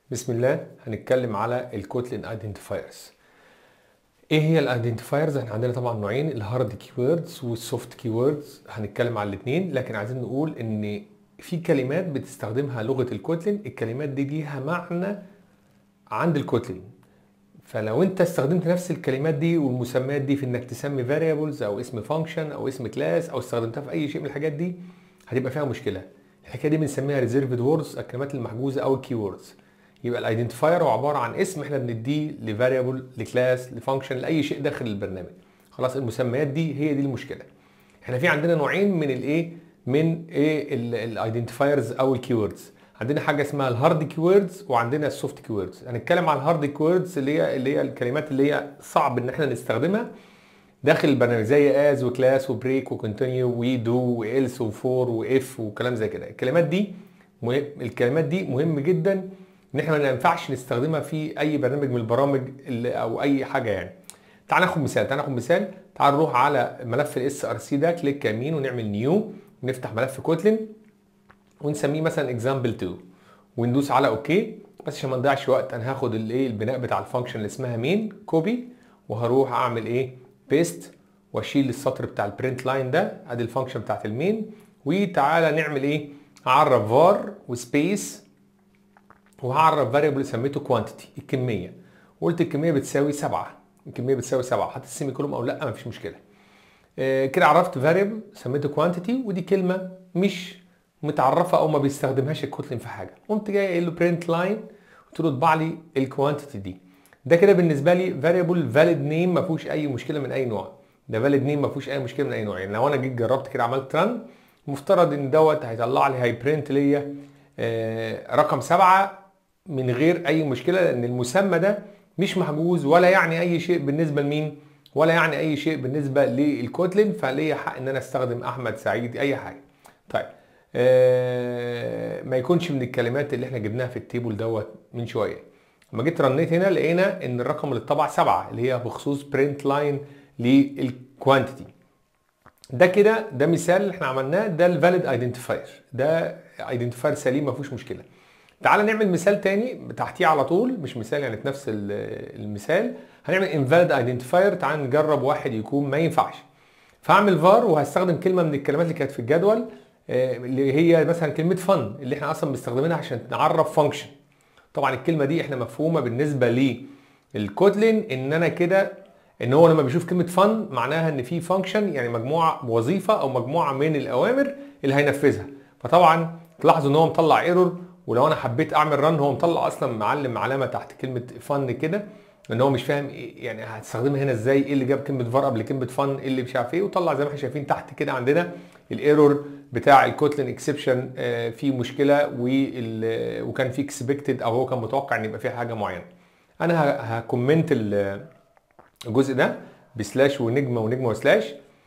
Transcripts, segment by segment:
بسم الله هنتكلم على الكوتلين ايدنتيفايرز ايه هي الايدنتيفايرز احنا عندنا طبعا نوعين الهارد كيوردز والسوفت كيوردز هنتكلم على الاثنين لكن عايزين نقول ان في كلمات بتستخدمها لغه الكوتلين الكلمات دي ليها معنى عند الكوتلين فلو انت استخدمت نفس الكلمات دي والمسميات دي في انك تسمي variables او اسم function او اسم كلاس او استخدمتها في اي شيء من الحاجات دي هتبقى فيها مشكله الحكايه دي بنسميها ريزيرفد ووردز الكلمات المحجوزه او الكيوردز يبقى الايدنتيفاير هو عباره عن اسم احنا بنديه لفاريبل لكلاس لفانكشن لاي شيء داخل البرنامج خلاص المسميات دي هي دي المشكله احنا في عندنا نوعين من الايه من ايه الايدنتيفايرز او الكيوردز عندنا حاجه اسمها الهارد كيوردز وعندنا السوفت كيوردز هنتكلم على الهارد كيوردز اللي هي اللي هي الكلمات اللي هي صعب ان احنا نستخدمها داخل البرنامج زي از وكلاس وبريك وكونتينيو ويدو والس وفور واف وكلام زي كده الكلمات دي مهم الكلمات دي مهم جدا ان احنا ما ينفعش نستخدمها في اي برنامج من البرامج اللي او اي حاجه يعني تعال ناخد مثال تعال ناخد مثال تعال نروح على ملف الاس ار سي ده كليك يمين ونعمل نيو ونفتح ملف كوتلين ونسميه مثلا اكزامبل 2 وندوس على اوكي بس عشان ما نضيعش وقت انا هاخد الايه البناء بتاع الفانكشن اللي اسمها مين كوبي وهروح اعمل ايه بيست واشيل السطر بتاع البرنت لاين ده ادي الفانكشن بتاعت المين وتعالى نعمل ايه اعرف var وسبيس وهعرف فاريبل سميته كوانتيتي الكميه وقلت الكميه بتساوي 7 الكميه بتساوي 7 حطيت السيمي كولوم او لا مفيش مشكله آه كده عرفت فاريبل سميته كوانتيتي ودي كلمه مش متعرفه او ما بيستخدمهاش الكوتلين في حاجه قمت جاي قايل له برنت لاين قلت له اطبع لي الكوانتيتي دي ده كده بالنسبه لي فاريبل فاليد نيم ما فيهوش اي مشكله من اي نوع ده فاليد نيم ما فيهوش اي مشكله من اي نوع يعني لو انا جيت جربت كده عملت رن مفترض ان دوت هيطلع لي هيبرنت ليا آه رقم سبعة من غير اي مشكله لان المسمى ده مش محجوز ولا يعني اي شيء بالنسبه لمين ولا يعني اي شيء بالنسبه للكوتلين فليا حق ان انا استخدم احمد سعيد اي حاجه طيب آه ما يكونش من الكلمات اللي احنا جبناها في التيبل دوت من شويه لما جيت رنيت هنا لقينا ان الرقم اللي اتطبع سبعة اللي هي بخصوص برنت لاين للكوانتيتي ده كده ده مثال احنا عملناه ده الفاليد ايدنتيفاير ده ايدنتيفاير سليم ما فيهوش مشكله تعال نعمل مثال تاني تحتيه على طول مش مثال يعني في نفس المثال هنعمل invalid identifier تعال نجرب واحد يكون ما ينفعش فاعمل var وهستخدم كلمه من الكلمات اللي كانت في الجدول اللي هي مثلا كلمه فن اللي احنا اصلا مستخدمينها عشان نعرف فانكشن طبعا الكلمه دي احنا مفهومه بالنسبه للكوتلين ان انا كده ان هو لما بيشوف كلمه فن معناها ان في فانكشن يعني مجموعه وظيفه او مجموعه من الاوامر اللي هينفذها فطبعا تلاحظوا ان هو مطلع ايرور ولو انا حبيت اعمل رن هو مطلع اصلا معلم علامه تحت كلمه فن كده ان هو مش فاهم إيه يعني هتستخدمها هنا ازاي ايه اللي جاب كلمه فار قبل كلمه فن ايه اللي مش عارف ايه وطلع زي ما احنا شايفين تحت كده عندنا الايرور بتاع الكوتلين اكسبشن فيه مشكله وكان في اكسبكتد او هو كان متوقع ان يبقى فيها حاجه معينه انا هكومنت الجزء ده بسلاش ونجمه ونجمه وسلاش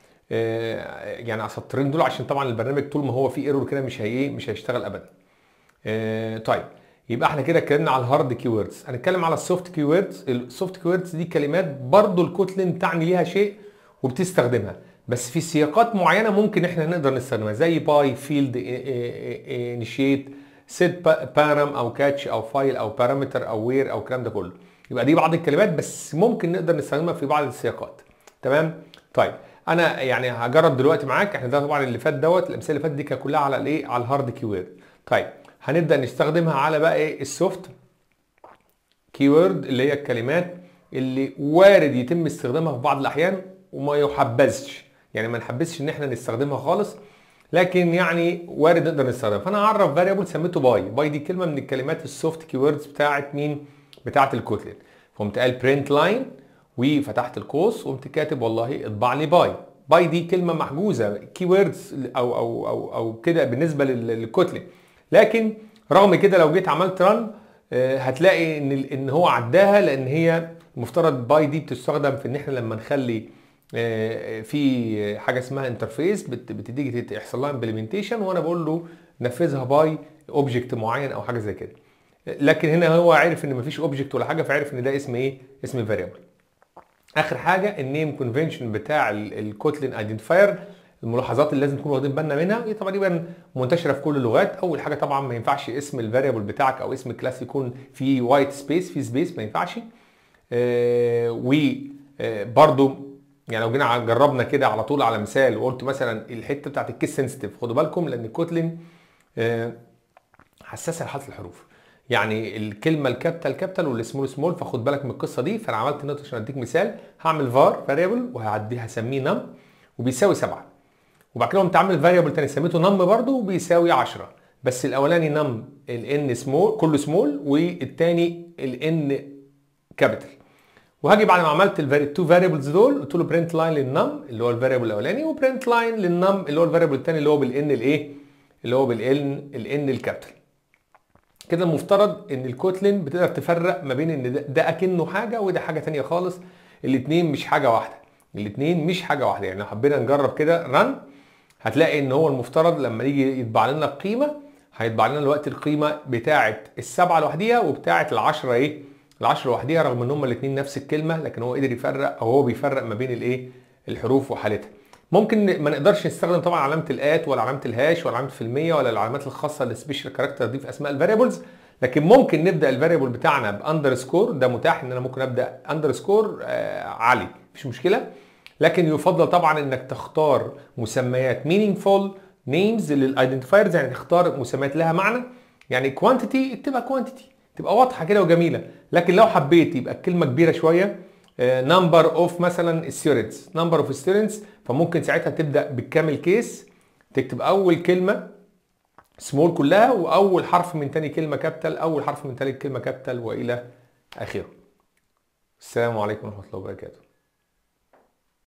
يعني اسطرين دول عشان طبعا البرنامج طول ما هو فيه ايرور كده مش هي مش هيشتغل ابدا آه طيب يبقى احنا كده اتكلمنا على الهارد كيوردز هنتكلم على السوفت كيوردز السوفت كيوردز دي كلمات برضو الكوتلين تعني ليها شيء وبتستخدمها بس في سياقات معينه ممكن احنا نقدر نستخدمها زي باي فيلد انيشيت سيت بارام او كاتش او فايل او بارامتر او وير او الكلام ده كله يبقى دي بعض الكلمات بس ممكن نقدر نستخدمها في بعض السياقات تمام طيب انا يعني هجرب دلوقتي معاك احنا ده طبعا اللي فات دوت الامثله اللي فاتت دي كانت كلها على الايه على الهارد كيورد طيب هنبدا نستخدمها على بقى ايه السوفت كيورد اللي هي الكلمات اللي وارد يتم استخدامها في بعض الاحيان وما يحبذش يعني ما نحبذش ان احنا نستخدمها خالص لكن يعني وارد نقدر نستخدمها فانا هعرف فاريبل سميته باي باي دي كلمه من الكلمات السوفت كيوردز بتاعت مين بتاعت الكوتلين فقمت قال برنت لاين وفتحت القوس وقمت كاتب والله اطبع لي باي باي دي كلمه محجوزه كي ووردز او او او او كده بالنسبه للكوتلين لكن رغم كده لو جيت عملت رن هتلاقي ان ان هو عداها لان هي المفترض باي دي بتستخدم في ان احنا لما نخلي في حاجه اسمها انترفيس بتيجي يحصل لها امبلمنتيشن وانا بقول له نفذها باي اوبجكت معين او حاجه زي كده لكن هنا هو عرف ان مفيش اوبجكت ولا حاجه فعرف ان ده اسم ايه اسم فاريبل اخر حاجه النيم كونفنشن بتاع الكوتلين ايدنتيفاير الملاحظات اللي لازم تكونوا واخدين بالنا منها هي تقريبا منتشره في كل اللغات اول حاجه طبعا ما ينفعش اسم الفاريبل بتاعك او اسم الكلاس يكون في وايت سبيس في سبيس ما ينفعش آه وبرده يعني لو جينا جربنا كده على طول على مثال وقلت مثلا الحته بتاعت الكيس سنسيتيف خدوا بالكم لان كوتلين آه حساسه لحالة الحروف يعني الكلمه الكابيتال كابيتال والسمول سمول فخد بالك من القصه دي فانا عملت نوت عشان اديك مثال هعمل فار فاريبل وهعديه هسميه نم وبيساوي 7 وبعد كده قمت عامل فاريبل تاني سميته نم برضه وبيساوي 10 بس الاولاني نم الان سمول كله سمول والتاني الان كابيتال وهاجي بعد ما عملت التو فاريبلز دول قلت له برنت لاين للنم اللي هو الفاريبل الاولاني وبرنت لاين للنم اللي هو الفاريبل الثاني اللي هو بالان الايه اللي هو بالان الان الكابيتال كده المفترض ان الكوتلين بتقدر تفرق ما بين ان ده, ده اكنه حاجه وده حاجه ثانيه خالص الاثنين مش حاجه واحده الاثنين مش حاجه واحده يعني لو حبينا نجرب كده رن هتلاقي ان هو المفترض لما يجي يطبع لنا القيمه هيطبع لنا الوقت القيمه بتاعه السبعه لوحديها وبتاعه العشره ايه العشرة لوحديها رغم ان هما الاثنين نفس الكلمه لكن هو قدر يفرق او هو بيفرق ما بين الايه الحروف وحالتها ممكن ما نقدرش نستخدم طبعا علامه الات ولا علامه الهاش ولا علامه في المية ولا العلامات الخاصه السبيشال كاركتر دي في اسماء الفاريبلز لكن ممكن نبدا الفاريبل بتاعنا باندرسكور ده متاح ان انا ممكن ابدا اندرسكور آه عالي مفيش مشكله لكن يفضل طبعا انك تختار مسميات meaningful names للايدنتيفايرز يعني تختار مسميات لها معنى يعني كوانتيتي تبقى كوانتيتي تبقى واضحه كده وجميله لكن لو حبيت يبقى الكلمه كبيره شويه نمبر اوف مثلا ستودنتس نمبر اوف ستودنتس فممكن ساعتها تبدا بالكامل كيس تكتب اول كلمه سمول كلها واول حرف من تاني كلمه كابيتال اول حرف من تالت كلمه كابيتال والى اخره السلام عليكم ورحمه الله وبركاته